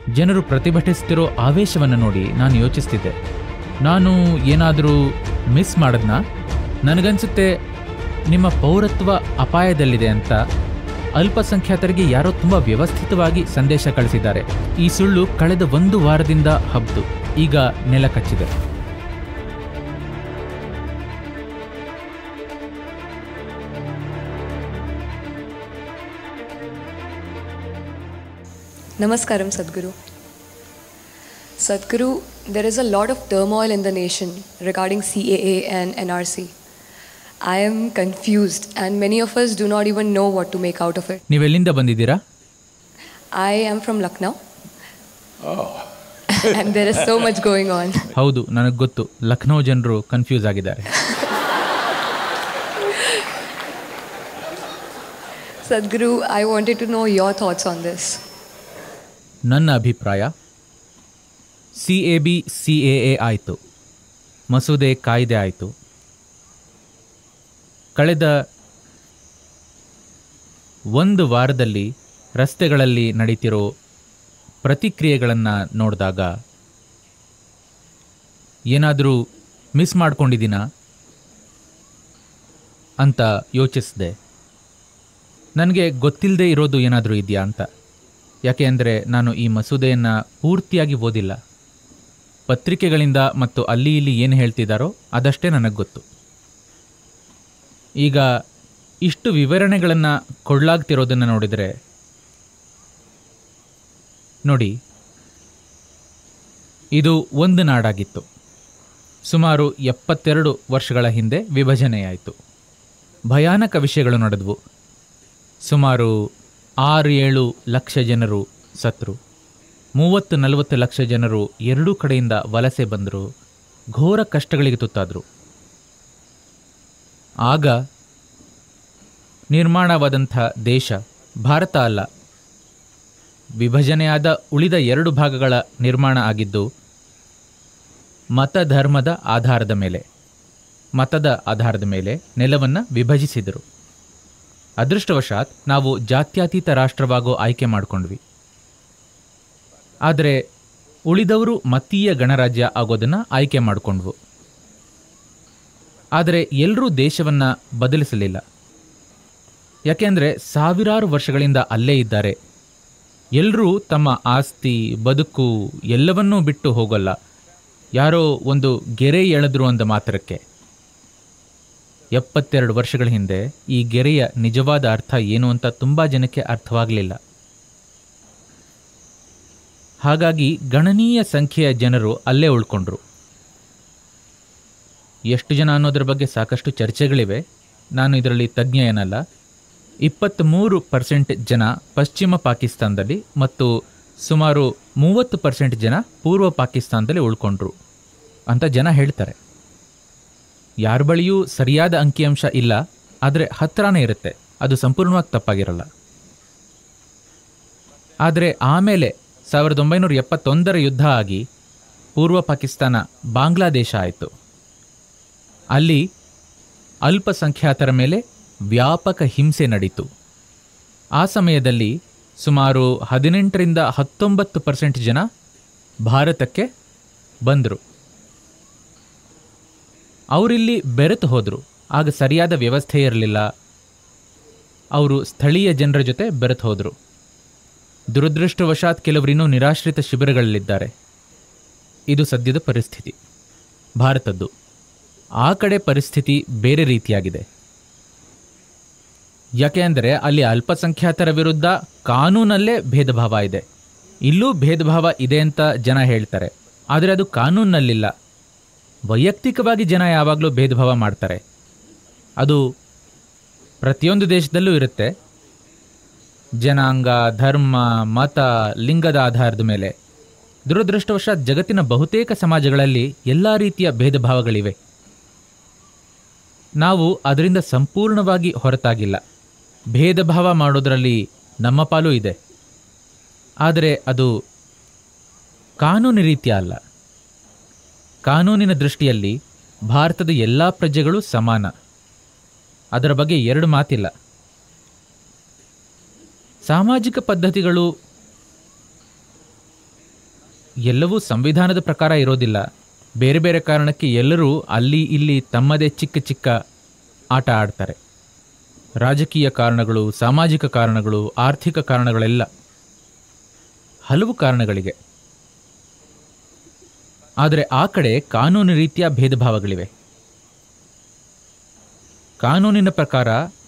ಜನರು ಪ್ರತಿಭಟಿಸ್ತಿರೋ ಆವೇಶವನ್ನು ನೋಡಿ ನಾನು ಯೋಚಿಸ್ತಿದ್ದೆ ನಾನು ಏನಾದರೂ ಮಿಸ್ ಮಾಡದ್ನಾ ನನಗನ್ಸುತ್ತೆ ನಿಮ್ಮ ಪೌರತ್ವ ಅಪಾಯದಲ್ಲಿದೆ ಅಂತ ಅಲ್ಪಸಂಖ್ಯಾತರಿಗೆ ಯಾರೋ ತುಂಬ ವ್ಯವಸ್ಥಿತವಾಗಿ ಸಂದೇಶ ಕಳಿಸಿದ್ದಾರೆ ಈ ಸುಳ್ಳು ಕಳೆದ ಒಂದು ವಾರದಿಂದ ಹಬ್ದು ಈಗ ನೆಲ ಕಚ್ಚಿದೆ Namaskaram, Sadhguru. Sadhguru, there is a lot of turmoil in the nation regarding CAA and NRC. I am confused, and many of us do not even know what to make out of it. ನೀವೆಲ್ಲಿಂದ ಬಂದಿದ್ದೀರಾ I am from Lucknow, and there is so much going on. ಹೌದು ನನಗೆ ಗೊತ್ತು ಲಕ್ನೋ ಜನರು confuse ಆಗಿದ್ದಾರೆ Sadhguru, I wanted to know your thoughts on this. ನನ್ನ ಅಭಿಪ್ರಾಯ C A B C A A ಆಯಿತು ಮಸೂದೆ ಕಾಯ್ದೆ ಆಯಿತು ಕಳೆದ ಒಂದು ವಾರದಲ್ಲಿ ರಸ್ತೆಗಳಲ್ಲಿ ನಡೀತಿರೋ ಪ್ರತಿಕ್ರಿಯೆಗಳನ್ನು ನೋಡಿದಾಗ ಏನಾದರೂ ಮಿಸ್ ಮಾಡ್ಕೊಂಡಿದ್ದೀನ ಅಂತ ಯೋಚಿಸಿದೆ ನನಗೆ ಗೊತ್ತಿಲ್ಲದೆ ಇರೋದು ಏನಾದರೂ ಇದೆಯಾ ಅಂತ ಯಾಕೆ ಅಂದರೆ ನಾನು ಈ ಮಸೂದೆಯನ್ನು ಪೂರ್ತಿಯಾಗಿ ಓದಿಲ್ಲ ಪತ್ರಿಕೆಗಳಿಂದ ಮತ್ತು ಅಲ್ಲಿ ಇಲ್ಲಿ ಏನು ಹೇಳ್ತಿದ್ದಾರೋ ಅದಷ್ಟೇ ನನಗೆ ಗೊತ್ತು ಈಗ ಇಷ್ಟು ವಿವರಣೆಗಳನ್ನು ಕೊಡಲಾಗ್ತಿರೋದನ್ನು ನೋಡಿದರೆ ನೋಡಿ ಇದು ಒಂದು ನಾಡಾಗಿತ್ತು ಸುಮಾರು ಎಪ್ಪತ್ತೆರಡು ವರ್ಷಗಳ ಹಿಂದೆ ವಿಭಜನೆಯಾಯಿತು ಭಯಾನಕ ವಿಷಯಗಳು ನಡೆದವು ಸುಮಾರು ಆರು ಏಳು ಲಕ್ಷ ಜನರು ಸತ್ರು ಮೂವತ್ತು ನಲವತ್ತು ಲಕ್ಷ ಜನರು ಎರಡೂ ಕಡೆಯಿಂದ ವಲಸೆ ಬಂದರು ಘೋರ ಕಷ್ಟಗಳಿಗೆ ತುತ್ತಾದರು ಆಗ ನಿರ್ಮಾಣವಾದಂಥ ದೇಶ ಭಾರತ ಅಲ್ಲ ವಿಭಜನೆಯಾದ ಉಳಿದ ಎರಡು ಭಾಗಗಳ ನಿರ್ಮಾಣ ಆಗಿದ್ದು ಮತ ಧರ್ಮದ ಆಧಾರದ ಮೇಲೆ ಮತದ ಆಧಾರದ ಮೇಲೆ ನೆಲವನ್ನು ವಿಭಜಿಸಿದರು ಅದೃಷ್ಟವಶಾತ್ ನಾವು ಜಾತ್ಯತೀತ ರಾಷ್ಟ್ರವಾಗೋ ಆಯ್ಕೆ ಮಾಡಿಕೊಂಡ್ವಿ ಆದರೆ ಉಳಿದವರು ಮತೀಯ ಗಣರಾಜ್ಯ ಆಗೋದನ್ನು ಆಯ್ಕೆ ಮಾಡಿಕೊಂಡ್ವು ಆದರೆ ಎಲ್ಲರೂ ದೇಶವನ್ನು ಬದಲಿಸಲಿಲ್ಲ ಯಾಕೆಂದರೆ ಸಾವಿರಾರು ವರ್ಷಗಳಿಂದ ಅಲ್ಲೇ ಇದ್ದಾರೆ ಎಲ್ಲರೂ ತಮ್ಮ ಆಸ್ತಿ ಬದುಕು ಎಲ್ಲವನ್ನೂ ಬಿಟ್ಟು ಹೋಗಲ್ಲ ಯಾರೋ ಒಂದು ಗೆರೆ ಎಳೆದ್ರು ಅಂದ ಮಾತ್ರಕ್ಕೆ ಎಪ್ಪತ್ತೆರಡು ವರ್ಷಗಳ ಹಿಂದೆ ಈ ಗೆರೆಯ ನಿಜವಾದ ಅರ್ಥ ಏನು ಅಂತ ತುಂಬ ಜನಕ್ಕೆ ಅರ್ಥವಾಗಲಿಲ್ಲ ಹಾಗಾಗಿ ಗಣನೀಯ ಸಂಖ್ಯೆಯ ಜನರು ಅಲ್ಲೇ ಉಳ್ಕೊಂಡ್ರು ಎಷ್ಟು ಜನ ಅನ್ನೋದ್ರ ಬಗ್ಗೆ ಸಾಕಷ್ಟು ಚರ್ಚೆಗಳಿವೆ ನಾನು ಇದರಲ್ಲಿ ತಜ್ಞ ಏನಲ್ಲ ಇಪ್ಪತ್ತ್ಮೂರು ಪರ್ಸೆಂಟ್ ಜನ ಪಶ್ಚಿಮ ಪಾಕಿಸ್ತಾನದಲ್ಲಿ ಮತ್ತು ಸುಮಾರು ಮೂವತ್ತು ಪರ್ಸೆಂಟ್ ಜನ ಪೂರ್ವ ಪಾಕಿಸ್ತಾನದಲ್ಲಿ ಉಳ್ಕೊಂಡ್ರು ಅಂತ ಜನ ಹೇಳ್ತಾರೆ ಯಾರ ಬಳಿಯೂ ಸರಿಯಾದ ಅಂಕಿಅಂಶ ಇಲ್ಲ ಆದರೆ ಹತ್ರನೇ ಇರುತ್ತೆ ಅದು ಸಂಪೂರ್ಣವಾಗಿ ತಪ್ಪಾಗಿರಲ್ಲ ಆದರೆ ಆಮೇಲೆ ಸಾವಿರದ ಒಂಬೈನೂರ ಎಪ್ಪತ್ತೊಂದರ ಯುದ್ಧ ಆಗಿ ಪೂರ್ವ ಪಾಕಿಸ್ತಾನ ಬಾಂಗ್ಲಾದೇಶ ಆಯಿತು ಅಲ್ಲಿ ಅಲ್ಪಸಂಖ್ಯಾತರ ಮೇಲೆ ವ್ಯಾಪಕ ಹಿಂಸೆ ನಡೀತು ಆ ಸಮಯದಲ್ಲಿ ಸುಮಾರು ಹದಿನೆಂಟರಿಂದ ಹತ್ತೊಂಬತ್ತು ಪರ್ಸೆಂಟ್ ಜನ ಭಾರತಕ್ಕೆ ಬಂದರು ಅವರಿಲ್ಲಿ ಬೆರೆತು ಹೋದರು ಆಗ ಸರಿಯಾದ ವ್ಯವಸ್ಥೆ ಇರಲಿಲ್ಲ ಅವರು ಸ್ಥಳೀಯ ಜನರ ಜೊತೆ ಬೆರೆತು ಹೋದರು ದುರದೃಷ್ಟವಶಾತ್ ಕೆಲವರು ಇನ್ನೂ ನಿರಾಶ್ರಿತ ಶಿಬಿರಗಳಲ್ಲಿದ್ದಾರೆ ಇದು ಸದ್ಯದ ಪರಿಸ್ಥಿತಿ ಭಾರತದ್ದು ಆ ಕಡೆ ಪರಿಸ್ಥಿತಿ ಬೇರೆ ರೀತಿಯಾಗಿದೆ ಯಾಕೆ ಅಂದರೆ ಅಲ್ಲಿ ಅಲ್ಪಸಂಖ್ಯಾತರ ವಿರುದ್ಧ ಕಾನೂನಲ್ಲೇ ಭೇದ ಭಾವ ಇದೆ ಇಲ್ಲೂ ಭೇದ ಭಾವ ಇದೆ ಅಂತ ಜನ ಹೇಳ್ತಾರೆ ಆದರೆ ಅದು ಕಾನೂನಲ್ಲಿಲ್ಲ ವೈಯಕ್ತಿಕವಾಗಿ ಜನ ಯಾವಾಗಲೂ ಭೇದ ಭಾವ ಮಾಡ್ತಾರೆ ಅದು ಪ್ರತಿಯೊಂದು ದೇಶದಲ್ಲೂ ಇರುತ್ತೆ ಜನಾಂಗ ಧರ್ಮ ಮತ ಲಿಂಗದ ಆಧಾರದ ಮೇಲೆ ದುರದೃಷ್ಟವಶಾತ್ ಜಗತ್ತಿನ ಬಹುತೇಕ ಸಮಾಜಗಳಲ್ಲಿ ಎಲ್ಲ ರೀತಿಯ ಭೇದ ಭಾವಗಳಿವೆ ನಾವು ಅದರಿಂದ ಸಂಪೂರ್ಣವಾಗಿ ಹೊರತಾಗಿಲ್ಲ ಭೇದ ಭಾವ ಮಾಡೋದರಲ್ಲಿ ನಮ್ಮ ಪಾಲು ಇದೆ ಆದರೆ ಅದು ಕಾನೂನು ರೀತಿಯ ಅಲ್ಲ ಕಾನೂನಿನ ದೃಷ್ಟಿಯಲ್ಲಿ ಭಾರತದ ಎಲ್ಲ ಪ್ರಜೆಗಳು ಸಮಾನ ಅದರ ಬಗ್ಗೆ ಎರಡು ಮಾತಿಲ್ಲ ಸಾಮಾಜಿಕ ಪದ್ಧತಿಗಳು ಎಲ್ಲವೂ ಸಂವಿಧಾನದ ಪ್ರಕಾರ ಇರೋದಿಲ್ಲ ಬೇರೆ ಬೇರೆ ಕಾರಣಕ್ಕೆ ಎಲ್ಲರೂ ಅಲ್ಲಿ ಇಲ್ಲಿ ತಮ್ಮದೇ ಚಿಕ್ಕ ಚಿಕ್ಕ ಆಟ ಆಡ್ತಾರೆ ರಾಜಕೀಯ ಕಾರಣಗಳು ಸಾಮಾಜಿಕ ಕಾರಣಗಳು ಆರ್ಥಿಕ ಕಾರಣಗಳೆಲ್ಲ ಹಲವು ಕಾರಣಗಳಿಗೆ ಆದರೆ ಆ ಕಡೆ ಕಾನೂನು ರೀತಿಯ ಭೇದ ಭಾವಗಳಿವೆ ಕಾನೂನಿನ ಪ್ರಕಾರ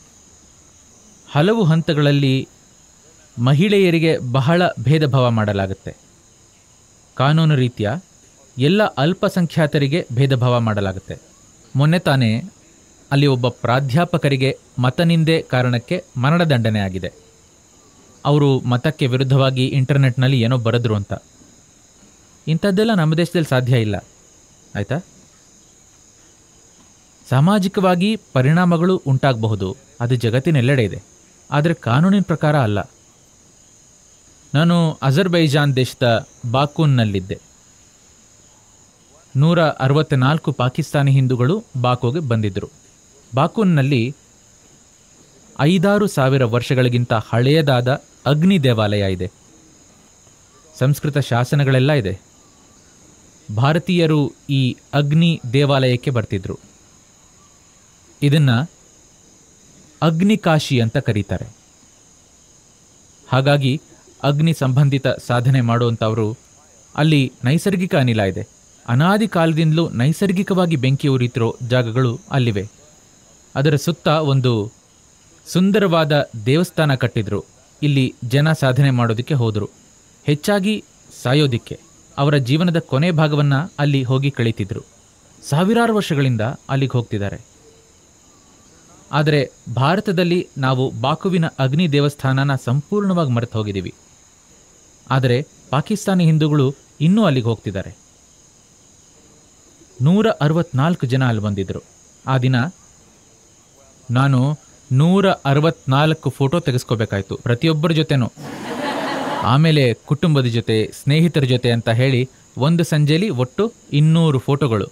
ಹಲವು ಹಂತಗಳಲ್ಲಿ ಮಹಿಳೆಯರಿಗೆ ಬಹಳ ಭೇದ ಭಾವ ಮಾಡಲಾಗುತ್ತೆ ಕಾನೂನು ರೀತಿಯ ಎಲ್ಲ ಅಲ್ಪಸಂಖ್ಯಾತರಿಗೆ ಭೇದ ಭಾವ ಮಾಡಲಾಗುತ್ತೆ ಮೊನ್ನೆ ತಾನೇ ಅಲ್ಲಿ ಒಬ್ಬ ಪ್ರಾಧ್ಯಾಪಕರಿಗೆ ಮತನಿಂದೆ ಕಾರಣಕ್ಕೆ ಮರಣದಂಡನೆ ಆಗಿದೆ ಅವರು ಮತಕ್ಕೆ ವಿರುದ್ಧವಾಗಿ ಇಂಟರ್ನೆಟ್ನಲ್ಲಿ ಏನೋ ಬರೆದ್ರು ಅಂತ ಇಂಥದ್ದೆಲ್ಲ ನಮ್ಮ ದೇಶದಲ್ಲಿ ಸಾಧ್ಯ ಇಲ್ಲ ಆಯಿತಾ ಸಾಮಾಜಿಕವಾಗಿ ಪರಿಣಾಮಗಳು ಉಂಟಾಗಬಹುದು ಅದು ಜಗತ್ತಿನೆಲ್ಲೆಡೆ ಇದೆ ಆದರೆ ಕಾನೂನಿನ ಪ್ರಕಾರ ಅಲ್ಲ ನಾನು ಅಜರ್ಬೈಜಾನ್ ದೇಶದ ಬಾಕೂನ್ನಲ್ಲಿದ್ದೆ ನೂರ ಅರವತ್ತ್ನಾಲ್ಕು ಪಾಕಿಸ್ತಾನಿ ಹಿಂದೂಗಳು ಬಾಕುಗೆ ಬಂದಿದ್ದರು ಬಾಕೂನ್ನಲ್ಲಿ ಐದಾರು ಸಾವಿರ ವರ್ಷಗಳಿಗಿಂತ ಹಳೆಯದಾದ ಅಗ್ನಿ ದೇವಾಲಯ ಇದೆ ಸಂಸ್ಕೃತ ಶಾಸನಗಳೆಲ್ಲ ಇದೆ ಭಾರತೀಯರು ಈ ಅಗ್ನಿ ದೇವಾಲಯಕ್ಕೆ ಬರ್ತಿದ್ರು ಇದನ್ನ ಅಗ್ನಿಕಾಶಿ ಅಂತ ಕರೀತಾರೆ ಹಾಗಾಗಿ ಅಗ್ನಿ ಸಂಬಂಧಿತ ಸಾಧನೆ ಮಾಡುವಂಥವರು ಅಲ್ಲಿ ನೈಸರ್ಗಿಕ ಅನಿಲ ಇದೆ ಅನಾದಿ ಕಾಲದಿಂದಲೂ ನೈಸರ್ಗಿಕವಾಗಿ ಬೆಂಕಿ ಉರಿತಿರೋ ಜಾಗಗಳು ಅಲ್ಲಿವೆ ಅದರ ಸುತ್ತ ಒಂದು ಸುಂದರವಾದ ದೇವಸ್ಥಾನ ಕಟ್ಟಿದ್ರು ಇಲ್ಲಿ ಜನ ಸಾಧನೆ ಮಾಡೋದಕ್ಕೆ ಹೋದರು ಹೆಚ್ಚಾಗಿ ಸಾಯೋದಿಕ್ಕೆ ಅವರ ಜೀವನದ ಕೊನೆ ಭಾಗವನ್ನು ಅಲ್ಲಿ ಹೋಗಿ ಕಳೀತಿದ್ರು ಸಾವಿರಾರು ವರ್ಷಗಳಿಂದ ಅಲ್ಲಿಗೆ ಹೋಗ್ತಿದ್ದಾರೆ ಆದರೆ ಭಾರತದಲ್ಲಿ ನಾವು ಬಾಕುವಿನ ಅಗ್ನಿ ದೇವಸ್ಥಾನನ ಸಂಪೂರ್ಣವಾಗಿ ಮರೆತು ಹೋಗಿದ್ದೀವಿ ಆದರೆ ಪಾಕಿಸ್ತಾನಿ ಹಿಂದೂಗಳು ಇನ್ನೂ ಅಲ್ಲಿಗೆ ಹೋಗ್ತಿದ್ದಾರೆ ನೂರ ಅರವತ್ನಾಲ್ಕು ಜನ ಅಲ್ಲಿ ಬಂದಿದ್ದರು ಆ ದಿನ ನಾನು ನೂರ ಅರವತ್ನಾಲ್ಕು ಫೋಟೋ ತೆಗೆಸ್ಕೋಬೇಕಾಯ್ತು ಪ್ರತಿಯೊಬ್ಬರ ಜೊತೆನೂ ಆಮೇಲೆ ಕುಟುಂಬದ ಜೊತೆ ಸ್ನೇಹಿತರ ಜೊತೆ ಅಂತ ಹೇಳಿ ಒಂದು ಸಂಜೆಲಿ ಒಟ್ಟು ಇನ್ನೂರು ಫೋಟೋಗಳು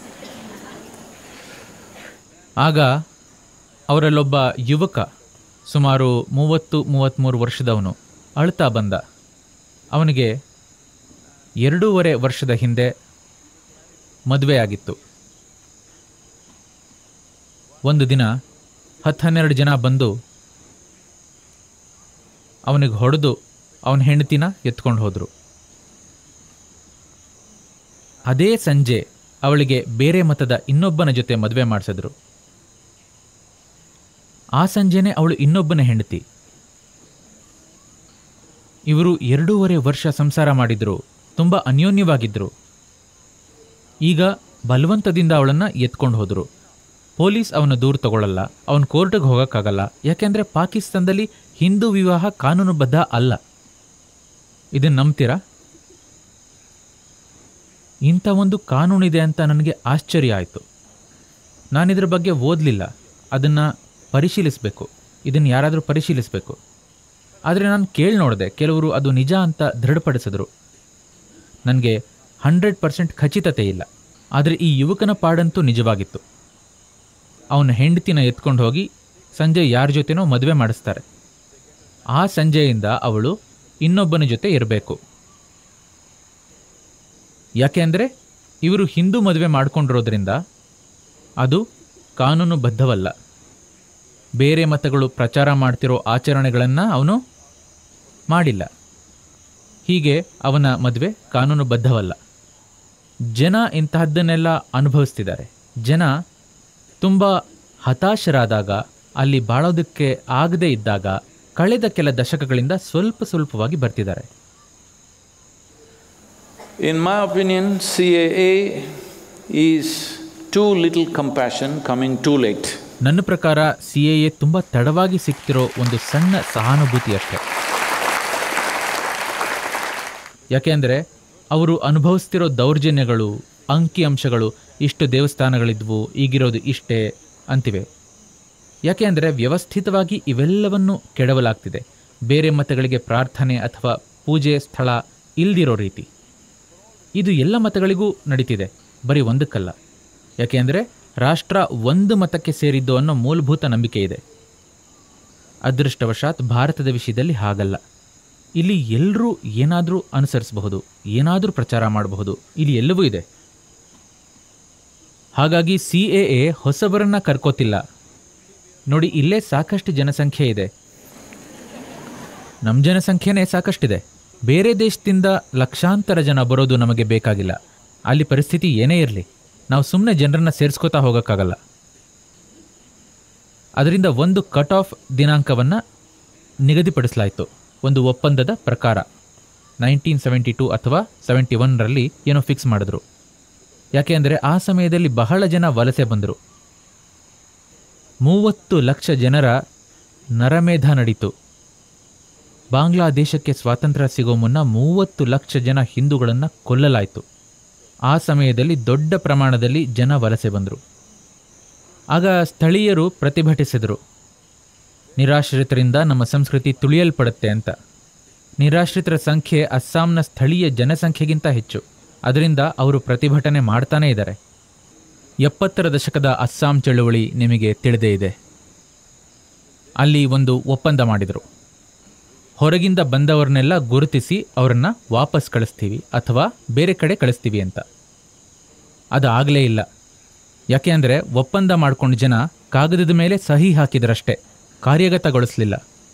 ಆಗ ಅವರಲ್ಲೊಬ್ಬ ಯುವಕ ಸುಮಾರು ಮೂವತ್ತು ಮೂವತ್ತ್ಮೂರು ವರ್ಷದವನು ಅಳ್ತಾ ಬಂದ ಅವನಿಗೆ ಎರಡೂವರೆ ವರ್ಷದ ಹಿಂದೆ ಮದುವೆ ಆಗಿತ್ತು ಒಂದು ದಿನ ಹತ್ತು ಹನ್ನೆರಡು ಜನ ಬಂದು ಅವನಿಗೆ ಹೊಡೆದು ಅವನ ಹೆಂಡತಿನ ಎತ್ಕೊಂಡು ಹೋದರು ಅದೇ ಸಂಜೆ ಅವಳಿಗೆ ಬೇರೆ ಮತದ ಇನ್ನೊಬ್ಬನ ಜೊತೆ ಮದುವೆ ಮಾಡಿಸಿದ್ರು ಆ ಸಂಜೆನೆ ಅವಳು ಇನ್ನೊಬ್ಬನ ಹೆಂಡತಿ ಇವರು ಎರಡೂವರೆ ವರ್ಷ ಸಂಸಾರ ಮಾಡಿದ್ರು ತುಂಬ ಅನ್ಯೋನ್ಯವಾಗಿದ್ದರು ಈಗ ಬಲವಂತದಿಂದ ಅವಳನ್ನು ಎತ್ಕೊಂಡು ಹೋದರು ಪೊಲೀಸ್ ಅವನ ದೂರು ತಗೊಳ್ಳಲ್ಲ ಅವನ ಕೋರ್ಟಿಗೆ ಹೋಗೋಕ್ಕಾಗಲ್ಲ ಯಾಕೆಂದರೆ ಪಾಕಿಸ್ತಾನದಲ್ಲಿ ಹಿಂದೂ ವಿವಾಹ ಕಾನೂನುಬದ್ಧ ಅಲ್ಲ ಇದನ್ನು ನಂಬ್ತೀರಾ ಇಂಥ ಒಂದು ಕಾನೂನಿದೆ ಅಂತ ನನಗೆ ಆಶ್ಚರ್ಯ ಆಯಿತು ನಾನಿದ್ರ ಬಗ್ಗೆ ಓದಲಿಲ್ಲ ಅದನ್ನು ಪರಿಶೀಲಿಸಬೇಕು ಇದನ್ನು ಯಾರಾದರೂ ಪರಿಶೀಲಿಸಬೇಕು ಆದರೆ ನಾನು ಕೇಳಿ ನೋಡಿದೆ ಕೆಲವರು ಅದು ನಿಜ ಅಂತ ದೃಢಪಡಿಸಿದ್ರು ನನಗೆ ಹಂಡ್ರೆಡ್ ಪರ್ಸೆಂಟ್ ಖಚಿತತೆ ಇಲ್ಲ ಆದರೆ ಈ ಯುವಕನ ಪಾಡಂತೂ ನಿಜವಾಗಿತ್ತು ಅವನ ಹೆಂಡತಿನ ಎತ್ಕೊಂಡು ಹೋಗಿ ಸಂಜೆ ಯಾರ ಜೊತೆನೋ ಮದುವೆ ಮಾಡಿಸ್ತಾರೆ ಆ ಸಂಜೆಯಿಂದ ಅವಳು ಇನ್ನೊಬ್ಬನ ಜೊತೆ ಇರಬೇಕು ಯಾಕೆಂದರೆ ಇವರು ಹಿಂದೂ ಮದುವೆ ಮಾಡ್ಕೊಂಡಿರೋದ್ರಿಂದ ಅದು ಕಾನೂನುಬದ್ಧವಲ್ಲ ಬೇರೆ ಮತಗಳು ಪ್ರಚಾರ ಮಾಡ್ತಿರೋ ಆಚರಣೆಗಳನ್ನು ಅವನು ಮಾಡಿಲ್ಲ ಹೀಗೆ ಅವನ ಮದುವೆ ಕಾನೂನುಬದ್ಧವಲ್ಲ ಜನ ಇಂತಹದ್ದನ್ನೆಲ್ಲ ಅನುಭವಿಸ್ತಿದ್ದಾರೆ ಜನ ತುಂಬ ಹತಾಶರಾದಾಗ ಅಲ್ಲಿ ಬಾಳೋದಕ್ಕೆ ಆಗದೇ ಇದ್ದಾಗ ಕಳೆದ ಕೆಲ ದಶಕಗಳಿಂದ ಸ್ವಲ್ಪ ಸ್ವಲ್ಪವಾಗಿ ಬರ್ತಿದ್ದಾರೆ In my opinion, CAA is too little compassion coming too late. ನನ್ನ ಪ್ರಕಾರ ಸಿ ಎ ಎ ತುಂಬ ತಡವಾಗಿ ಸಿಗ್ತಿರೋ ಒಂದು ಸಣ್ಣ ಸಹಾನುಭೂತಿ ಅಷ್ಟೆ ಯಾಕೆಂದರೆ ಅವರು ಅನುಭವಿಸ್ತಿರೋ ದೌರ್ಜನ್ಯಗಳು ಅಂಕಿ ಅಂಶಗಳು ಇಷ್ಟು ದೇವಸ್ಥಾನಗಳಿದ್ವು ಈಗಿರೋದು ಇಷ್ಟೇ ಅಂತಿವೆ ಯಾಕೆ ಅಂದರೆ ವ್ಯವಸ್ಥಿತವಾಗಿ ಇವೆಲ್ಲವನ್ನು ಕೆಡವಲಾಗ್ತಿದೆ ಬೇರೆ ಮತಗಳಿಗೆ ಪ್ರಾರ್ಥನೆ ಅಥವಾ ಪೂಜೆ ಸ್ಥಳ ಇಲ್ದಿರೋ ರೀತಿ ಇದು ಎಲ್ಲ ಮತಗಳಿಗೂ ನಡೀತಿದೆ ಬರೀ ಒಂದಕ್ಕಲ್ಲ ಯಾಕೆಂದರೆ ರಾಷ್ಟ್ರ ಒಂದು ಮತಕ್ಕೆ ಸೇರಿದ್ದು ಅನ್ನೋ ಮೂಲಭೂತ ನಂಬಿಕೆ ಇದೆ ಅದೃಷ್ಟವಶಾತ್ ಭಾರತದ ವಿಷಯದಲ್ಲಿ ಹಾಗಲ್ಲ ಇಲ್ಲಿ ಎಲ್ಲರೂ ಏನಾದರೂ ಅನುಸರಿಸಬಹುದು ಏನಾದರೂ ಪ್ರಚಾರ ಮಾಡಬಹುದು ಇಲ್ಲಿ ಎಲ್ಲವೂ ಇದೆ ಹಾಗಾಗಿ ಸಿ ಎ ಎ ಹೊಸಬರನ್ನ ಕರ್ಕೋತಿಲ್ಲ ನೋಡಿ ಇಲ್ಲೇ ಸಾಕಷ್ಟು ಜನಸಂಖ್ಯೆ ಇದೆ ನಮ್ಮ ಜನಸಂಖ್ಯೆನೇ ಸಾಕಷ್ಟಿದೆ ಬೇರೆ ದೇಶದಿಂದ ಲಕ್ಷಾಂತರ ಜನ ಬರೋದು ನಮಗೆ ಬೇಕಾಗಿಲ್ಲ ಅಲ್ಲಿ ಪರಿಸ್ಥಿತಿ ಏನೇ ಇರಲಿ ನಾವು ಸುಮ್ಮನೆ ಜನರನ್ನ ಸೇರಿಸ್ಕೋತಾ ಹೋಗೋಕ್ಕಾಗಲ್ಲ ಅದರಿಂದ ಒಂದು ಕಟ್ ಆಫ್ ದಿನಾಂಕವನ್ನು ನಿಗದಿಪಡಿಸಲಾಯಿತು ಒಂದು ಒಪ್ಪಂದದ ಪ್ರಕಾರ ನೈನ್ಟೀನ್ ಸೆವೆಂಟಿ ಟು ಅಥವಾ ಸೆವೆಂಟಿ ಒನ್ರಲ್ಲಿ ಏನೋ ಫಿಕ್ಸ್ ಮಾಡಿದ್ರು ಯಾಕೆ ಅಂದರೆ ಆ ಸಮಯದಲ್ಲಿ ಬಹಳ ಜನ ವಲಸೆ ಬಂದರು ಮೂವತ್ತು ಲಕ್ಷ ಜನರ ನರಮೇಧ ನಡೀತು ಬಾಂಗ್ಲಾದೇಶಕ್ಕೆ ಸ್ವಾತಂತ್ರ್ಯ ಸಿಗೋ ಮುನ್ನ ಮೂವತ್ತು ಲಕ್ಷ ಜನ ಹಿಂದೂಗಳನ್ನು ಕೊಲ್ಲಲಾಯಿತು ಆ ಸಮಯದಲ್ಲಿ ದೊಡ್ಡ ಪ್ರಮಾಣದಲ್ಲಿ ಜನ ವಲಸೆ ಬಂದರು ಆಗ ಸ್ಥಳೀಯರು ಪ್ರತಿಭಟಿಸಿದರು ನಿರಾಶ್ರಿತರಿಂದ ನಮ್ಮ ಸಂಸ್ಕೃತಿ ತುಳಿಯಲ್ಪಡುತ್ತೆ ಅಂತ ನಿರಾಶ್ರಿತರ ಸಂಖ್ಯೆ ಅಸ್ಸಾಂನ ಸ್ಥಳೀಯ ಜನಸಂಖ್ಯೆಗಿಂತ ಹೆಚ್ಚು ಅದರಿಂದ ಅವರು ಪ್ರತಿಭಟನೆ ಮಾಡ್ತಾನೇ ಇದ್ದಾರೆ ಎಪ್ಪತ್ತರ ದಶಕದ ಅಸ್ಸಾಂ ಚಳುವಳಿ ನಿಮಗೆ ತಿಳಿದೇ ಇದೆ ಅಲ್ಲಿ ಒಂದು ಒಪ್ಪಂದ ಮಾಡಿದರು ಹೊರಗಿಂದ ಬಂದವರನ್ನೆಲ್ಲ ಗುರುತಿಸಿ ಅವರನ್ನ ವಾಪಸ್ ಕಳಿಸ್ತೀವಿ ಅಥವಾ ಬೇರೆ ಕಡೆ ಕಳಿಸ್ತೀವಿ ಅಂತ ಅದು ಆಗಲೇ ಇಲ್ಲ ಯಾಕೆ ಅಂದರೆ ಒಪ್ಪಂದ ಮಾಡ್ಕೊಂಡು ಜನ ಕಾಗದದ ಮೇಲೆ ಸಹಿ ಹಾಕಿದರಷ್ಟೇ ಕಾರ್ಯಗತಗೊಳಿಸಲಿಲ್ಲ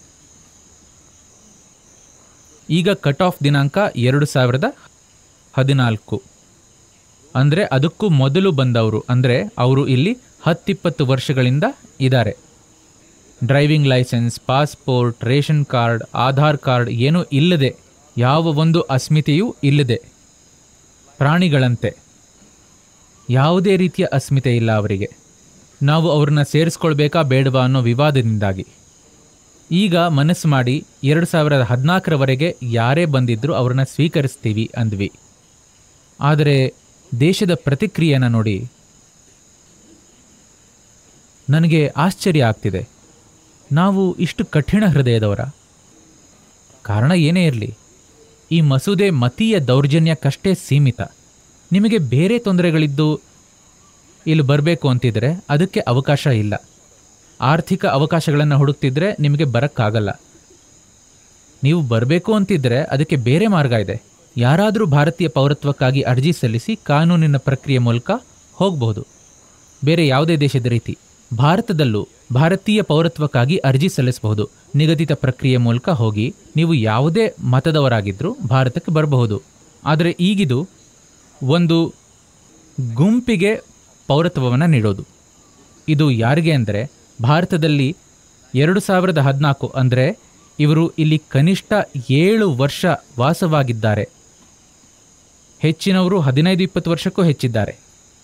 ಈಗ ಕಟ್ ಆಫ್ ದಿನಾಂಕ ಎರಡು ಸಾವಿರದ ಹದಿನಾಲ್ಕು ಅಂದರೆ ಅದಕ್ಕೂ ಮೊದಲು ಬಂದವರು ಅಂದರೆ ಅವರು ಇಲ್ಲಿ ಹತ್ತಿಪ್ಪತ್ತು ವರ್ಷಗಳಿಂದ ಇದ್ದಾರೆ driving license passport ration card Aadhaar card ಏನೂ ಇಲ್ಲದೆ ಯಾವ ಒಂದು ಅಸ್ಮಿತೆಯೂ ಇಲ್ಲದೆ ಪ್ರಾಣಿಗಳಂತೆ ಯಾವುದೇ ರೀತಿಯ ಅಸ್ಮಿತೆ ಇಲ್ಲ ಅವರಿಗೆ ನಾವು ಅವ್ರನ್ನ ಸೇರಿಸ್ಕೊಳ್ಬೇಕಾ ಬೇಡವಾ ಅನ್ನೋ ವಿವಾದದಿಂದಾಗಿ ಈಗ ಮನಸ್ಸು ಮಾಡಿ ಎರಡು ಸಾವಿರದ ಹದಿನಾಲ್ಕರವರೆಗೆ ಯಾರೇ ಬಂದಿದ್ದರೂ ಅವ್ರನ್ನ ಸ್ವೀಕರಿಸ್ತೀವಿ ಅಂದ್ವಿ ಆದರೆ ದೇಶದ ಪ್ರತಿಕ್ರಿಯೆನ ನೋಡಿ ನನಗೆ ಆಶ್ಚರ್ಯ ಆಗ್ತಿದೆ ನಾವು ಇಷ್ಟು ಕಠಿಣ ಹೃದಯದವರ ಕಾರಣ ಏನೇ ಇರಲಿ ಈ ಮಸೂದೆ ಮತೀಯ ದೌರ್ಜನ್ಯಕ್ಕಷ್ಟೇ ಸೀಮಿತ ನಿಮಗೆ ಬೇರೆ ತೊಂದರೆಗಳಿದ್ದು ಇಲ್ಲಿ ಬರಬೇಕು ಅಂತಿದ್ರೆ ಅದಕ್ಕೆ ಅವಕಾಶ ಇಲ್ಲ ಆರ್ಥಿಕ ಅವಕಾಶಗಳನ್ನು ಹುಡುಕ್ತಿದ್ರೆ ನಿಮಗೆ ಬರೋಕ್ಕಾಗಲ್ಲ ನೀವು ಬರಬೇಕು ಅಂತಿದ್ರೆ ಅದಕ್ಕೆ ಬೇರೆ ಮಾರ್ಗ ಇದೆ ಯಾರಾದರೂ ಭಾರತೀಯ ಪೌರತ್ವಕ್ಕಾಗಿ ಅರ್ಜಿ ಸಲ್ಲಿಸಿ ಕಾನೂನಿನ ಪ್ರಕ್ರಿಯೆ ಮೂಲಕ ಹೋಗಬಹುದು ಬೇರೆ ಯಾವುದೇ ದೇಶದ ರೀತಿ ಭಾರತದಲ್ಲೂ ಭಾರತೀಯ ಪೌರತ್ವಕ್ಕಾಗಿ ಅರ್ಜಿ ಸಲ್ಲಿಸಬಹುದು ನಿಗದಿತ ಪ್ರಕ್ರಿಯೆ ಮೂಲಕ ಹೋಗಿ ನೀವು ಯಾವುದೇ ಮತದವರಾಗಿದ್ದರೂ ಭಾರತಕ್ಕೆ ಬರಬಹುದು ಆದರೆ ಈಗಿದು ಒಂದು ಗುಂಪಿಗೆ ಪೌರತ್ವವನ್ನು ನೀಡೋದು ಇದು ಯಾರಿಗೆ ಅಂದರೆ ಭಾರತದಲ್ಲಿ ಎರಡು ಸಾವಿರದ ಹದಿನಾಲ್ಕು ಅಂದರೆ ಇವರು ಇಲ್ಲಿ ಕನಿಷ್ಠ ಏಳು ವರ್ಷ ವಾಸವಾಗಿದ್ದಾರೆ ಹೆಚ್ಚಿನವರು ಹದಿನೈದು ಇಪ್ಪತ್ತು ವರ್ಷಕ್ಕೂ ಹೆಚ್ಚಿದ್ದಾರೆ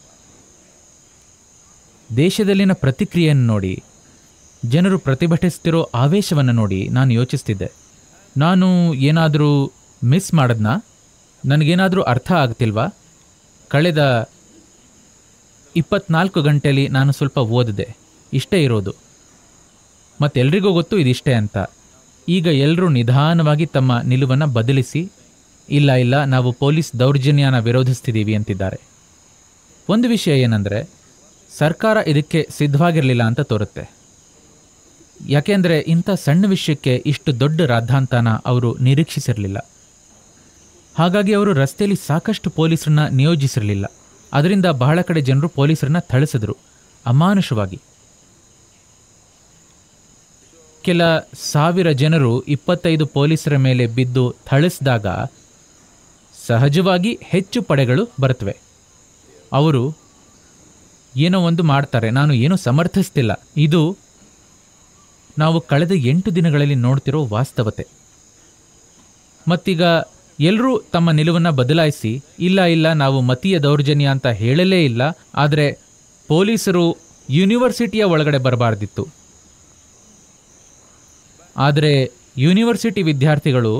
ದೇಶದಲ್ಲಿನ ಪ್ರತಿಕ್ರಿಯೆಯನ್ನು ನೋಡಿ ಜನರು ಪ್ರತಿಭಟಿಸ್ತಿರೋ ಆವೇಶವನ್ನು ನೋಡಿ ನಾನು ಯೋಚಿಸ್ತಿದ್ದೆ ನಾನು ಏನಾದರೂ ಮಿಸ್ ಮಾಡದ್ನಾ ನನಗೇನಾದರೂ ಅರ್ಥ ಆಗ್ತಿಲ್ವಾ ಕಳೆದ ಇಪ್ಪತ್ನಾಲ್ಕು ಗಂಟೆಯಲ್ಲಿ ನಾನು ಸ್ವಲ್ಪ ಓದಿದೆ ಇಷ್ಟೇ ಇರೋದು ಮತ್ತೆಲ್ರಿಗೂ ಗೊತ್ತು ಇದಿಷ್ಟೇ ಅಂತ ಈಗ ಎಲ್ಲರೂ ನಿಧಾನವಾಗಿ ತಮ್ಮ ನಿಲುವನ್ನು ಬದಲಿಸಿ ಇಲ್ಲ ಇಲ್ಲ ನಾವು ಪೊಲೀಸ್ ದೌರ್ಜನ್ಯನ ವಿರೋಧಿಸ್ತಿದ್ದೀವಿ ಅಂತಿದ್ದಾರೆ ಒಂದು ವಿಷಯ ಏನಂದರೆ ಸರ್ಕಾರ ಇದಕ್ಕೆ ಸಿದ್ಧವಾಗಿರಲಿಲ್ಲ ಅಂತ ತೋರುತ್ತೆ ಯಾಕೆಂದರೆ ಇಂಥ ಸಣ್ಣ ವಿಷಯಕ್ಕೆ ಇಷ್ಟು ದೊಡ್ಡ ರಾದ್ಧಾಂತನ ಅವರು ನಿರೀಕ್ಷಿಸಿರಲಿಲ್ಲ ಹಾಗಾಗಿ ಅವರು ರಸ್ತೆಯಲ್ಲಿ ಸಾಕಷ್ಟು ಪೊಲೀಸರನ್ನ ನಿಯೋಜಿಸಿರಲಿಲ್ಲ ಅದರಿಂದ ಬಹಳ ಕಡೆ ಜನರು ಪೊಲೀಸರನ್ನ ಥಳಿಸಿದ್ರು ಅಮಾನುಷವಾಗಿ ಕೆಲ ಸಾವಿರ ಜನರು ಇಪ್ಪತ್ತೈದು ಪೊಲೀಸರ ಮೇಲೆ ಬಿದ್ದು ಥಳಿಸಿದಾಗ ಸಹಜವಾಗಿ ಹೆಚ್ಚು ಪಡೆಗಳು ಬರುತ್ತವೆ ಅವರು ಏನೋ ಒಂದು ಮಾಡ್ತಾರೆ ನಾನು ಏನು ಸಮರ್ಥಿಸ್ತಿಲ್ಲ ಇದು ನಾವು ಕಳೆದ ಎಂಟು ದಿನಗಳಲ್ಲಿ ನೋಡ್ತಿರೋ ವಾಸ್ತವತೆ ಮತ್ತೀಗ ಎಲ್ಲರೂ ತಮ್ಮ ನಿಲುವನ್ನು ಬದಲಾಯಿಸಿ ಇಲ್ಲ ಇಲ್ಲ ನಾವು ಮತೀಯ ದೌರ್ಜನ್ಯ ಅಂತ ಹೇಳಲೇ ಇಲ್ಲ ಆದರೆ ಪೊಲೀಸರು ಯೂನಿವರ್ಸಿಟಿಯ ಒಳಗಡೆ ಬರಬಾರ್ದಿತ್ತು ಆದರೆ ಯೂನಿವರ್ಸಿಟಿ ವಿದ್ಯಾರ್ಥಿಗಳು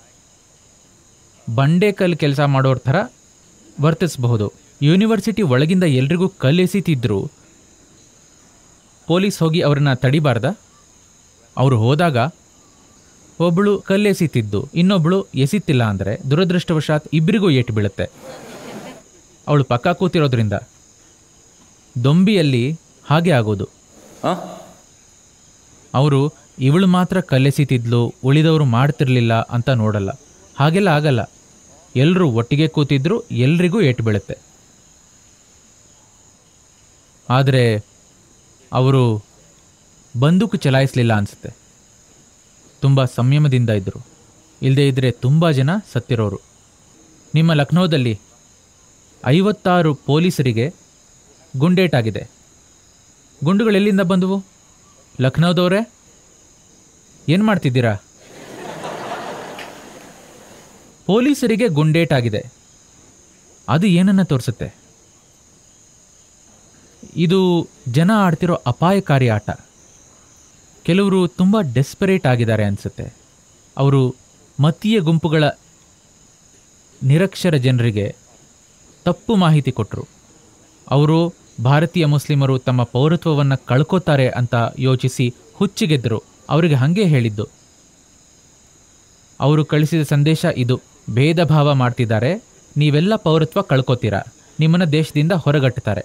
ಬಂಡೆಕಲ್ ಕೆಲಸ ಮಾಡೋರ ಥರ ವರ್ತಿಸಬಹುದು ಯೂನಿವರ್ಸಿಟಿ ಒಳಗಿಂದ ಎಲ್ರಿಗೂ ಕಲ್ಲೆಸಿತಿದ್ರು ಪೊಲೀಸ್ ಹೋಗಿ ಅವ್ರನ್ನ ತಡಿಬಾರ್ದ ಅವರು ಹೋದಾಗ ಒಬ್ಬಳು ಕಲ್ಲೆಸಿತಿದ್ದು ಇನ್ನೊಬ್ಬಳು ಎಸಿತಿಲ್ಲ ಅಂದರೆ ದುರದೃಷ್ಟವಶಾತ್ ಇಬ್ಬರಿಗೂ ಏಟು ಬೀಳುತ್ತೆ ಅವಳು ಪಕ್ಕ ಕೂತಿರೋದ್ರಿಂದ ದೊಂಬಿಯಲ್ಲಿ ಹಾಗೆ ಆಗೋದು Huh? ಅವರು ಇವಳು ಮಾತ್ರ ಕಲೆಸಿತಿದ್ಲು ಉಳಿದವರು ಮಾಡ್ತಿರ್ಲಿಲ್ಲ ಅಂತ ನೋಡಲ್ಲ ಹಾಗೆಲ್ಲ ಆಗಲ್ಲ ಎಲ್ಲರೂ ಒಟ್ಟಿಗೆ ಕೂತಿದ್ರು ಎಲ್ರಿಗೂ ಏಟು ಬೀಳುತ್ತೆ ಆದರೆ ಅವರು ಬಂದೂಕು ಚಲಾಯಿಸಲಿಲ್ಲ ಅನಿಸುತ್ತೆ ತುಂಬ ಸಂಯಮದಿಂದ ಇದ್ದರು ಇಲ್ಲದೇ ಇದ್ದರೆ ತುಂಬ ಜನ ಸತ್ತಿರೋರು ನಿಮ್ಮ ಲಕ್ನೋದಲ್ಲಿ ಐವತ್ತಾರು ಪೊಲೀಸರಿಗೆ ಗುಂಡೇಟಾಗಿದೆ ಗುಂಡುಗಳು ಎಲ್ಲಿಂದ ಬಂದವು ಲಕ್ನೋದವರೇ ಏನು ಮಾಡ್ತಿದ್ದೀರಾ ಪೊಲೀಸರಿಗೆ ಗುಂಡೇಟಾಗಿದೆ ಅದು ಏನನ್ನ ತೋರಿಸುತ್ತೆ ಇದು ಜನ ಆಡ್ತಿರೋ ಅಪಾಯಕಾರಿ ಆಟ ಕೆಲವರು ತುಂಬ ಡೆಸ್ಪರೇಟ್ ಆಗಿದ್ದಾರೆ ಅನಿಸುತ್ತೆ ಅವರು ಮತೀಯ ಗುಂಪುಗಳ ನಿರಕ್ಷರ ಜನರಿಗೆ ತಪ್ಪು ಮಾಹಿತಿ ಕೊಟ್ಟರು ಅವರು ಭಾರತೀಯ ಮುಸ್ಲಿಮರು ತಮ್ಮ ಪೌರತ್ವವನ್ನು ಕಳ್ಕೋತಾರೆ ಅಂತ ಯೋಚಿಸಿ ಹುಚ್ಚಿಗೆದ್ದರು ಅವರಿಗೆ ಹಾಗೆ ಹೇಳಿದ್ದು ಅವರು ಕಳಿಸಿದ ಸಂದೇಶ ಇದು ಭೇದ ಭಾವ ಮಾಡ್ತಿದ್ದಾರೆ ನೀವೆಲ್ಲ ಪೌರತ್ವ ಕಳ್ಕೋತೀರಾ ನಿಮ್ಮನ್ನ ದೇಶದಿಂದ ಹೊರಗಟ್ಟುತ್ತಾರೆ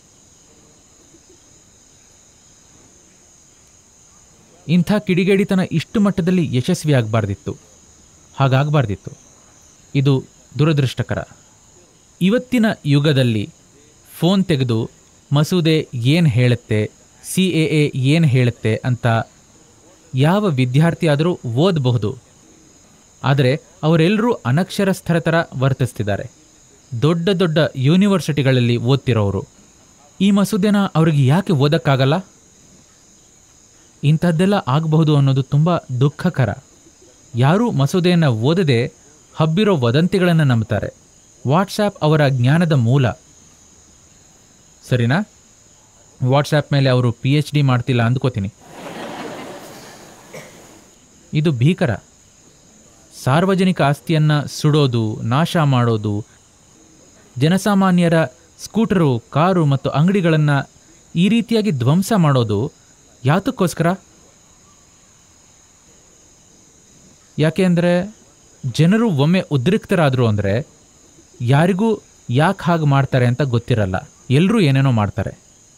ಇಂಥ ಕಿಡಿಗೇಡಿತನ ಇಷ್ಟು ಮಟ್ಟದಲ್ಲಿ ಯಶಸ್ವಿಯಾಗಬಾರ್ದಿತ್ತು ಹಾಗಾಗಬಾರ್ದಿತ್ತು ಇದು ದುರದೃಷ್ಟಕರ ಇವತ್ತಿನ ಯುಗದಲ್ಲಿ ಫೋನ್ ತೆಗೆದು ಮಸೂದೆ ಏನು ಹೇಳುತ್ತೆ ಸಿ ಎ ಎ ಏನು ಹೇಳುತ್ತೆ ಅಂತ ಯಾವ ವಿದ್ಯಾರ್ಥಿ ಆದರೂ ಓದಬಹುದು ಆದರೆ ಅವರೆಲ್ಲರೂ ಅನಕ್ಷರಸ್ಥರ ಥರ ವರ್ತಿಸ್ತಿದ್ದಾರೆ ದೊಡ್ಡ ದೊಡ್ಡ ಯೂನಿವರ್ಸಿಟಿಗಳಲ್ಲಿ ಓದ್ತಿರೋರು ಈ ಮಸೂದೆನ ಅವ್ರಿಗೆ ಯಾಕೆ ಓದಕ್ಕಾಗಲ್ಲ ಇಂಥದ್ದೆಲ್ಲ ಆಗಬಹುದು ಅನ್ನೋದು ತುಂಬ ದುಃಖಕರ ಯಾರೂ ಮಸೂದೆಯನ್ನು ಓದದೆ ಹಬ್ಬಿರೋ ವದಂತಿಗಳನ್ನು ನಂಬ್ತಾರೆ ವಾಟ್ಸಾಪ್ ಅವರ ಜ್ಞಾನದ ಮೂಲ ಸರಿನಾ ವಾಟ್ಸಾಪ್ ಮೇಲೆ ಅವರು ಪಿ ಎಚ್ ಡಿ ಮಾಡ್ತಿಲ್ಲ ಅಂದ್ಕೋತೀನಿ ಇದು ಭೀಕರ ಸಾರ್ವಜನಿಕ ಆಸ್ತಿಯನ್ನು ಸುಡೋದು ನಾಶ ಮಾಡೋದು ಜನಸಾಮಾನ್ಯರ ಸ್ಕೂಟರು ಕಾರು ಮತ್ತು ಅಂಗಡಿಗಳನ್ನು ಈ ರೀತಿಯಾಗಿ ಧ್ವಂಸ ಮಾಡೋದು ಯಾತಕ್ಕೋಸ್ಕರ ಯಾಕೆ ಅಂದರೆ ಜನರು ಒಮ್ಮೆ ಉದ್ರಿಕ್ತರಾದರು ಅಂದರೆ ಯಾರಿಗೂ ಯಾಕೆ ಹಾಗೆ ಮಾಡ್ತಾರೆ ಅಂತ ಗೊತ್ತಿರಲ್ಲ ಎಲ್ಲರೂ ಏನೇನೋ ಮಾಡ್ತಾರೆ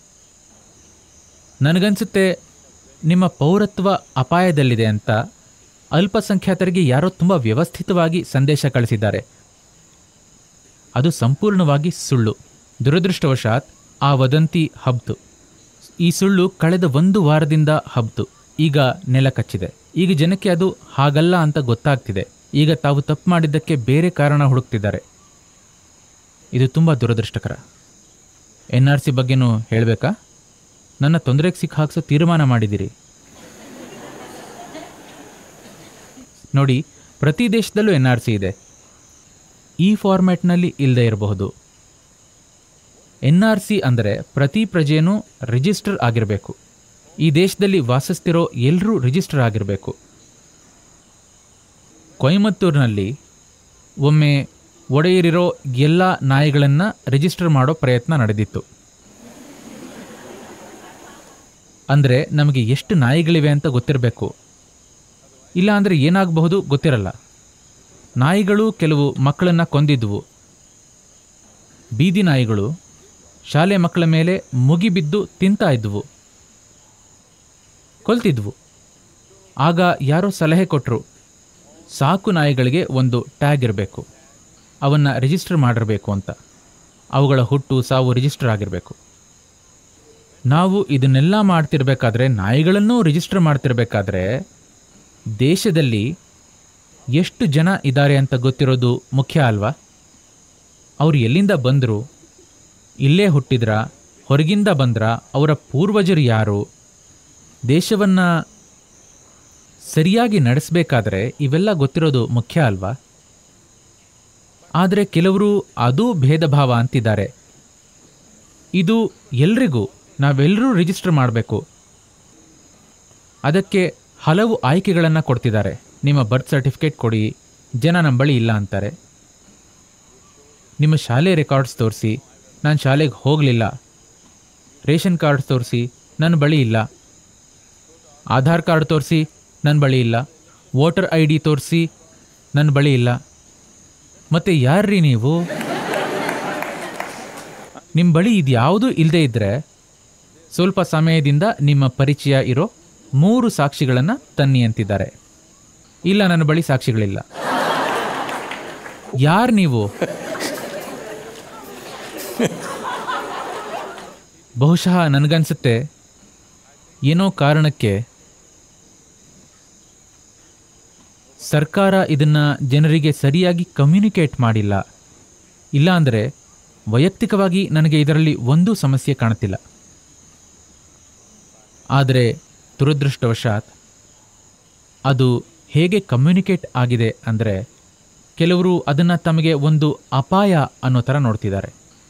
ನನಗನ್ಸುತ್ತೆ ನಿಮ್ಮ ಪೌರತ್ವ ಅಪಾಯದಲ್ಲಿದೆ ಅಂತ ಅಲ್ಪಸಂಖ್ಯಾತರಿಗೆ ಯಾರೋ ತುಂಬ ವ್ಯವಸ್ಥಿತವಾಗಿ ಸಂದೇಶ ಕಳಿಸಿದ್ದಾರೆ ಅದು ಸಂಪೂರ್ಣವಾಗಿ ಸುಳ್ಳು ದುರದೃಷ್ಟವಶಾತ್ ಆ ವದಂತಿ ಹಬ್ತು ಈ ಸುಳ್ಳು ಕಳೆದ ಒಂದು ವಾರದಿಂದ ಹಬ್ತು ಈಗ ನೆಲ ಕಚ್ಚಿದೆ ಈಗ ಜನಕ್ಕೆ ಅದು ಹಾಗಲ್ಲ ಅಂತ ಗೊತ್ತಾಗ್ತಿದೆ ಈಗ ತಾವು ತಪ್ಪು ಮಾಡಿದ್ದಕ್ಕೆ ಬೇರೆ ಕಾರಣ ಹುಡುಕ್ತಿದ್ದಾರೆ ಇದು ತುಂಬ ದುರದೃಷ್ಟಕರ ಎನ್ ಆರ್ ಸಿ ಬಗ್ಗೆನೂ ಹೇಳಬೇಕಾ ನನ್ನ ತೊಂದರೆಗೆ ಸಿಕ್ಕ ಹಾಕ್ಸೋ ತೀರ್ಮಾನ ಮಾಡಿದ್ದೀರಿ ನೋಡಿ ಪ್ರತಿ ದೇಶದಲ್ಲೂ ಎನ್ ಆರ್ ಸಿ ಇದೆ ಈ ಫಾರ್ಮ್ಯಾಟ್ನಲ್ಲಿ ಇಲ್ಲದೆ ಇರಬಹುದು ಎನ್ ಆರ್ ಸಿ ಅಂದರೆ ಪ್ರತಿ ಪ್ರಜೆಯೂ ರಿಜಿಸ್ಟರ್ ಆಗಿರಬೇಕು ಈ ದೇಶದಲ್ಲಿ ವಾಸಿಸ್ತಿರೋ ಎಲ್ಲರೂ ರಿಜಿಸ್ಟರ್ ಆಗಿರಬೇಕು ಕೊಯಮತ್ತೂರಿನಲ್ಲಿ ಒಮ್ಮೆ ಒಡೆಯರಿರೋ ಎಲ್ಲ ನಾಯಿಗಳನ್ನು ರಿಜಿಸ್ಟರ್ ಮಾಡೋ ಪ್ರಯತ್ನ ನಡೆದಿತ್ತು ಅಂದರೆ ನಮಗೆ ಎಷ್ಟು ನಾಯಿಗಳಿವೆ ಅಂತ ಗೊತ್ತಿರಬೇಕು ಇಲ್ಲ ಅಂದರೆ ಏನಾಗಬಹುದು ಗೊತ್ತಿರಲ್ಲ ನಾಯಿಗಳು ಕೆಲವು ಮಕ್ಕಳನ್ನು ಕೊಂದಿದ್ವು ಬೀದಿ ನಾಯಿಗಳು ಶಾಲೆ ಮಕ್ಕಳ ಮೇಲೆ ಮುಗಿಬಿದ್ದು ತಿಂತಾ ಇದ್ವು ಕೊಲ್ತಿದ್ವು ಆಗ ಯಾರೋ ಸಲಹೆ ಕೊಟ್ಟರು ಸಾಕು ನಾಯಿಗಳಿಗೆ ಒಂದು ಟ್ಯಾಗ್ ಇರಬೇಕು ಅವನ್ನು ರಿಜಿಸ್ಟರ್ ಮಾಡಿರಬೇಕು ಅಂತ ಅವುಗಳ ಹುಟ್ಟು ಸಾವು ರಿಜಿಸ್ಟರ್ ಆಗಿರಬೇಕು ನಾವು ಇದನ್ನೆಲ್ಲ ಮಾಡ್ತಿರ್ಬೇಕಾದ್ರೆ ನಾಯಿಗಳನ್ನೂ ರಿಜಿಸ್ಟರ್ ಮಾಡ್ತಿರ್ಬೇಕಾದ್ರೆ ದೇಶದಲ್ಲಿ ಎಷ್ಟು ಜನ ಇದ್ದಾರೆ ಅಂತ ಗೊತ್ತಿರೋದು ಮುಖ್ಯ ಅಲ್ವಾ ಅವ್ರು ಎಲ್ಲಿಂದ ಬಂದರು ಇಲ್ಲೇ ಹುಟ್ಟಿದ್ರಾ ಹೊರಗಿಂದ ಬಂದ್ರಾ ಅವರ ಪೂರ್ವಜರು ಯಾರು ದೇಶವನ್ನು ಸರಿಯಾಗಿ ನಡೆಸಬೇಕಾದ್ರೆ ಇವೆಲ್ಲ ಗೊತ್ತಿರೋದು ಮುಖ್ಯ ಅಲ್ವಾ ಆದರೆ ಕೆಲವರು ಅದೂ ಭೇದ ಭಾವ ಅಂತಿದ್ದಾರೆ ಇದು ಎಲ್ರಿಗೂ ನಾವೆಲ್ಲರೂ ರಿಜಿಸ್ಟರ್ ಮಾಡಬೇಕು ಅದಕ್ಕೆ ಹಲವು ಆಯ್ಕೆಗಳನ್ನು ಕೊಡ್ತಿದ್ದಾರೆ ನಿಮ್ಮ ಬರ್ತ್ ಸರ್ಟಿಫಿಕೇಟ್ ಕೊಡಿ ಜನ ನಮ್ಮ ಬಳಿ ಇಲ್ಲ ಅಂತಾರೆ ನಿಮ್ಮ ಶಾಲೆ ರೆಕಾರ್ಡ್ಸ್ ತೋರಿಸಿ ನಾನು ಶಾಲೆಗೆ ಹೋಗಲಿಲ್ಲ ರೇಷನ್ ಕಾರ್ಡ್ ತೋರಿಸಿ ನನ್ನ ಬಳಿ ಇಲ್ಲ ಆಧಾರ್ ಕಾರ್ಡ್ ತೋರಿಸಿ ನನ್ನ ಬಳಿ ಇಲ್ಲ ವೋಟರ್ ಐ ಡಿ ತೋರಿಸಿ ನನ್ನ ಬಳಿ ಇಲ್ಲ ಮತ್ತೆ ಯಾರ್ರೀ ನೀವು ನಿಮ್ಮ ಬಳಿ ಇದ್ಯಾವುದೂ ಇಲ್ಲದೆ ಇದ್ದರೆ ಸ್ವಲ್ಪ ಸಮಯದಿಂದ ನಿಮ್ಮ ಪರಿಚಯ ಇರೋ ಮೂರು ಸಾಕ್ಷಿಗಳನ್ನು ತನ್ನಿ ಅಂತಿದ್ದಾರೆ ಇಲ್ಲ ನನ್ನ ಬಳಿ ಸಾಕ್ಷಿಗಳಿಲ್ಲ ಯಾರು ನೀವು ಬಹುಶಃ ನನಗನ್ಸುತ್ತೆ ಏನೋ ಕಾರಣಕ್ಕೆ ಸರ್ಕಾರ ಇದನ್ನ ಜನರಿಗೆ ಸರಿಯಾಗಿ ಕಮ್ಯುನಿಕೇಟ್ ಮಾಡಿಲ್ಲ ಇಲ್ಲಾಂದರೆ ವೈಯಕ್ತಿಕವಾಗಿ ನನಗೆ ಇದರಲ್ಲಿ ಒಂದೂ ಸಮಸ್ಯೆ ಕಾಣುತ್ತಿಲ್ಲ ಆದರೆ ದುರದೃಷ್ಟವಶಾತ್ ಅದು ಹೇಗೆ ಕಮ್ಯುನಿಕೇಟ್ ಆಗಿದೆ ಅಂದರೆ ಕೆಲವರು ಅದನ್ನು ತಮಗೆ ಒಂದು ಅಪಾಯ ಅನ್ನೋ ಥರ ನೋಡ್ತಿದ್ದಾರೆ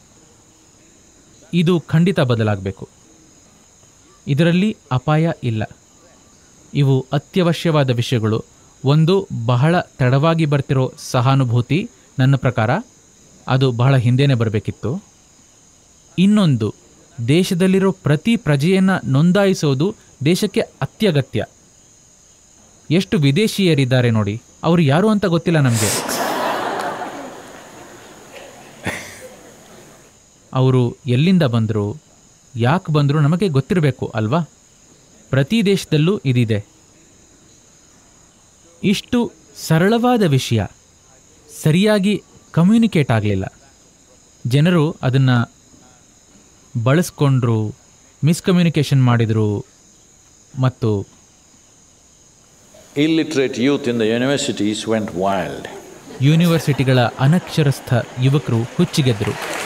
ಇದು ಖಂಡಿತ ಬದಲಾಗಬೇಕು ಇದರಲ್ಲಿ ಅಪಾಯ ಇಲ್ಲ ಇವು ಅತ್ಯವಶ್ಯವಾದ ವಿಷಯಗಳು ಒಂದು ಬಹಳ ತಡವಾಗಿ ಬರ್ತಿರೋ ಸಹಾನುಭೂತಿ ನನ್ನ ಪ್ರಕಾರ ಅದು ಬಹಳ ಹಿಂದೆನೇ ಬರಬೇಕಿತ್ತು ಇನ್ನೊಂದು ದೇಶದಲ್ಲಿರೋ ಪ್ರತಿ ಪ್ರಜೆಯನ್ನು ನೋಂದಾಯಿಸೋದು ದೇಶಕ್ಕೆ ಅತ್ಯಗತ್ಯ ಎಷ್ಟು ವಿದೇಶೀಯರಿದ್ದಾರೆ ನೋಡಿ ಅವರು ಯಾರು ಅಂತ ಗೊತ್ತಿಲ್ಲ ನಮಗೆ ಅವರು ಎಲ್ಲಿಂದ ಬಂದರು ಯಾಕೆ ಬಂದರು ನಮಗೆ ಗೊತ್ತಿರಬೇಕು ಅಲ್ವಾ ಪ್ರತಿ ದೇಶದಲ್ಲೂ ಇದಿದೆ ಇಷ್ಟು ಸರಳವಾದ ವಿಷಯ ಸರಿಯಾಗಿ ಕಮ್ಯುನಿಕೇಟ್ ಆಗಲಿಲ್ಲ ಜನರು ಅದನ್ನು ಬಳಸ್ಕೊಂಡ್ರು ಮಿಸ್ಕಮ್ಯುನಿಕೇಷನ್ ಮಾಡಿದರು ಮತ್ತು Illiterate youth in the universities went wild. ಯೂನಿವರ್ಸಿಟಿಗಳ ಅನಕ್ಷರಸ್ಥ ಯುವಕರು ಹುಚ್ಚಿಗೆದ್ರು